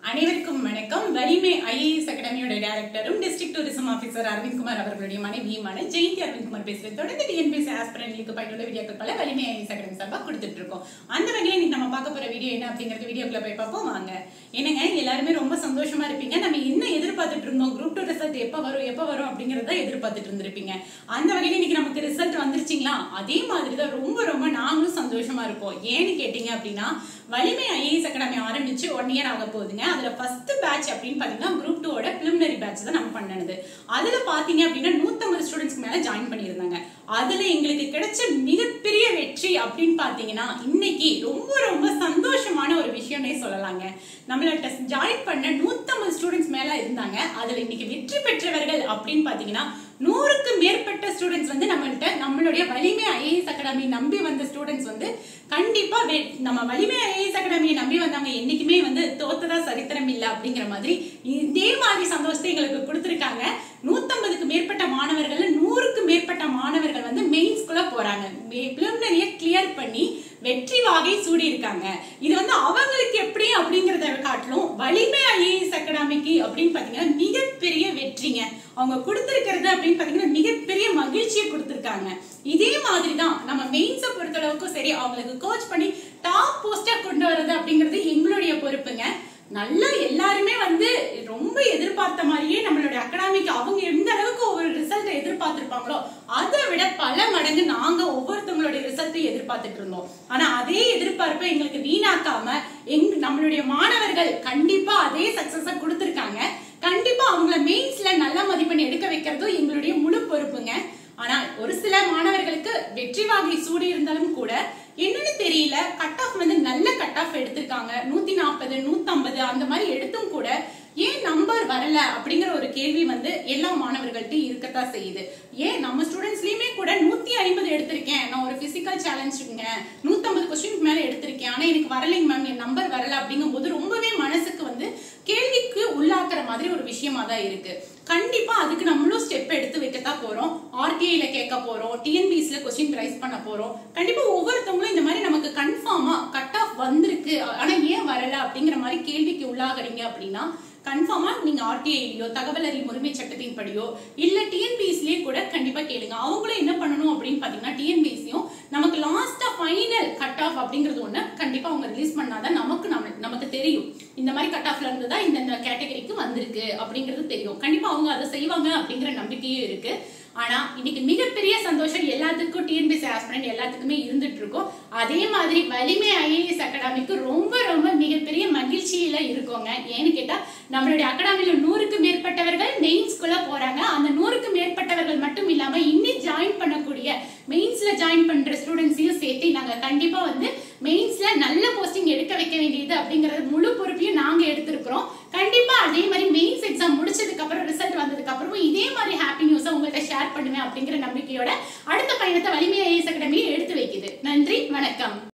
அனைவருக்கும் வணக்கம் வலிமை ஐஏஎஸ் அகாடமியோட டைரக்டரும் district tourism officer Arvind Kumar அவர்களுடைய மனைவியுமான ஜெயந்தி அரவிந்த் குமார் பேசுறது தொடர்ந்து டிஎன்பிஎஸ் ஆஸ்பிரண்ட்களுக்கு பயனுள்ள வீடியோக்கள் பல வலிமை ஐஏஎஸ் அகாடமி சார்பாக கொடுத்துட்டு இருக்கோம் அந்த வகையில் இன்னைக்கு நம்ம பார்க்க போற வீடியோ என்ன அப்படிங்கறது வீடியோக்குள்ள போய் பார்ப்போம் வாங்க என்னங்க எல்லாருமே ரொம்ப சந்தோஷமா இருப்பீங்க நம்ம என்ன எதிர்பார்த்துட்டு இருந்தோம் குரூப் டூ ரிசல்ட் எப்ப வரும் எப்ப வரும் அப்படிங்கறத எதிர்பார்த்துட்டு இருந்திருப்பீங்க அந்த வகையில் இன்னைக்கு நமக்கு ரிசல்ட் வந்துருச்சுங்களா அதே மாதிரி தான் ரொம்ப ரொம்ப நாங்களும் சந்தோஷமா இருப்போம் ஏன்னு கேட்டீங்க அப்படின்னா வலிமை ஐஏஎஸ் அகாடமி ஆரம்பிச்சு ஒன் இயர் ஆக போகுதுங்க அதுல ஃபர்ஸ்ட் பேட்ச் அப்படின்னு பாத்தீங்கன்னா குரூப் டூவோட பிலிமினரி பேட்ச் தான் நம்ம பண்ணது அதுல பாத்தீங்க அப்படின்னா நூத்தம்பது ஸ்டூடெண்ட்ஸ்க்கு மேல ஜாயின் பண்ணியிருந்தாங்க அதுல எங்களுக்கு கிடைச்ச மிகப்பெரிய வெற்றி அப்படின்னு பாத்தீங்கன்னா இன்னைக்கு ரொம்ப ரொம்ப சந்தோஷமான ஒரு விஷயம்னே சொல்லலாங்க நம்மள்ட்ட ஜாயின் பண்ண நூத்தம்பது ஸ்டூடெண்ட்ஸ் மேல இருந்தாங்க அதுல இன்னைக்கு வெற்றி பெற்றவர்கள் அப்படின்னு பாத்தீங்கன்னா நூறுக்கு மேற்பட்ட ஸ்டூடெண்ட்ஸ் வந்து நம்மள்ட்ட நம்மளுடைய வலிமை ஐஏஎஸ் அகாடமி நம்பி வந்த ஸ்டூடெண்ட்ஸ் வந்து கண்டிப்பா வெ- நம்ம வலிமை ஐஏஎஸ் அகாடமியை நம்பி வந்தவங்க என்னைக்குமே வந்து தோத்ததா சரித்திரம் இல்ல அப்படிங்கிற மாதிரி இதே மாதிரி சந்தோஷத்தை எங்களுக்கு கொடுத்திருக்காங்க நூத்தம்பதுக்கு மேற்பட்ட மாணவர்கள் நூறுக்கு மேற்பட்ட மாணவர்கள் வந்து மெயின்ஸ்குள்ள போறாங்க பிலிமினரிய கிளியர் பண்ணி வெற்றி வாகை சூடி இருக்காங்க இது வந்து அவங்களுக்கு எப்படி அப்படிங்கறத காட்டிலும் வலிமை ஐஏஎஸ் அகாடமிக்கு அப்படின்னு பாத்தீங்கன்னா மிகப்பெரிய வெற்றிங்க அவங்க கொடுத்திருக்கிறது அப்படின்னு பாத்தீங்கன்னா மிகப்பெரிய மகிழ்ச்சியை கொடுத்திருக்காங்க இதே மாதிரி தான் நம்ம மெயின்ஸை பொறுத்தளவுக்கும் சரி அவங்களுக்கு கோச் பண்ணி டாப் போஸ்டா கொண்டு வர்றது அப்படிங்கிறது எங்களுடைய பொறுப்புங்க நல்லா எல்லாருமே வந்து ரொம்ப எதிர்பார்த்த மாதிரியே நம்மளுடைய அகாடமிக்கு அவங்க எந்த அளவுக்கு ஒவ்வொரு ரிசல்ட் எதிர்பார்த்திருப்பாங்களோ அதை விட பல மடங்கு நாங்க ஒவ்வொருத்தவங்களுடைய ரிசல்ட்டை எதிர்பார்த்துட்டு இருந்தோம் ஆனா அதே எதிர்பார்ப்பை எங்களுக்கு வீணாக்காம எங் நம்மளுடைய மாணவர்கள் கண்டிப்பா அதே சக்சஸ கொடுத்திருக்காங்க கண்டிப்பா அவங்கள மெயின்ஸ்ல நல்ல மதிப்பெண் எடுக்க வைக்கிறதும் எங்களுடைய முழு பொறுப்புங்க ஆனா ஒரு சில மாணவர்களுக்கு வெற்றி வாகை சூடி இருந்தாலும் கூட என்னன்னு தெரியல கட் ஆஃப் வந்து நல்ல கட் ஆஃப் எடுத்திருக்காங்க நூத்தி நாற்பது நூத்தம்பது அந்த மாதிரி எடுத்தும் கூட ஏன் நம்பர் வரல அப்படிங்கிற ஒரு கேள்வி வந்து எல்லா மாணவர்கள்ட்ட இருக்கத்தான் செய்யுது ஏன் நம்ம ஸ்டூடெண்ட்ஸ்லயுமே கூட நூத்தி ஐம்பது எடுத்திருக்கேன் நான் ஒரு பிசிக்கல் சேலஞ்சுங்க நூத்தம்பது கொஸ்டின் மேல எடுத்திருக்கேன் ஆனா எனக்கு வரலைங்க மேம் என் நம்பர் வரல அப்படிங்கும் போது ரொம்பவே மனசுக்கு வந்து கேள்விக்கு உள்ளாக்குற மாதிரி ஒரு விஷயமா தான் இருக்கு கண்டிப்பா அதுக்கு நம்மளும் ஸ்டெப் எடுத்து வைக்கத்தான் போறோம் ஆர்டிஐல கேட்க போறோம் டிஎன்பிஎஸ்ல கொஸ்டின் ரைஸ் பண்ண போறோம் கண்டிப்பா ஒவ்வொருத்தவங்களும் இந்த மாதிரி நமக்கு கன்ஃபார்மா கட் ஆஃப் வந்திருக்கு ஆனா ஏன் வரல அப்படிங்கிற மாதிரி கேள்விக்கு உள்ளாகுறீங்க அப்படின்னா கன்ஃபார்மா நீங்க ஆர்டிஐலயோ தகவல் அறியும் உரிமை சட்டத்தின் படியோ இல்ல டிஎன்பிஎஸ்லயே கூட கண்டிப்பா கேளுங்க அவங்களும் என்ன பண்ணணும் அப்படின்னு பாத்தீங்கன்னா டிஎன்பிஎஸ்சியும் நமக்கு லாஸ்டா ஃபைனல் கட் ஆஃப் அப்படிங்கிறது ஒண்ணு கண்டிப்பா அவங்க ரிலீஸ் பண்ணாதான் நமக்கு நம்ம நமக்கு தெரியும் இந்த மாதிரி கட் ஆஃப்ல இருந்து தான் இந்த கேட்டகரிக்கு வந்திருக்கு அப்படிங்கிறது தெரியும் கண்டிப்பா அவங்க அதை செய்வாங்க அப்படிங்கிற நம்பிக்கையும் இருக்கு ஆனா இன்னைக்கு மிகப்பெரிய சந்தோஷம் எல்லாத்துக்கும் டிஎன்பிஎஸ்சி ஆஸ்பிரண்ட் எல்லாத்துக்குமே இருந்துட்டு இருக்கும் அதே மாதிரி வலிமை ஐஏஎஸ் அகாடமிக்கு ரொம்ப ரொம்ப மிகப்பெரிய மகிழ்ச்சியில இருக்கோங்க ஏன்னு கேட்டா நம்மளுடைய அகாடமியில நூறுக்கு மேற்பட்டவர்கள் மெயின்ஸ்குள்ள போறாங்க அந்த நூறுக்கு மேற்பட்டவர்கள் மட்டும் இல்லாம இன்னி ஜாயின் பண்ணக்கூடிய மெயின்ஸ்ல ஜாயின் பண்ற ஸ்டூடெண்ட்ஸையும் சேர்த்து நாங்க கண்டிப்பா வந்து மெயின்ஸ்ல நல்ல போஸ்டிங் எடுக்க வைக்க வேண்டியது அப்படிங்கறது முழு பொறுப்பையும் நாங்க எடுத்திருக்கிறோம் கண்டிப்பா அதே மாதிரி மெயின்ஸ் எக்ஸாம் முடிச்சதுக்கு அப்புறம் ரிசல்ட் வந்ததுக்கு அப்புறமும் இதே மாதிரி ஹாப்பி நியூஸை உங்கள்கிட்ட ஷேர் பண்ணுவேன் அப்படிங்கிற நம்பிக்கையோட அடுத்த பயணத்தை வலிமை ஐஎஸ் அகாடமி எடுத்து வைக்குது நன்றி வணக்கம்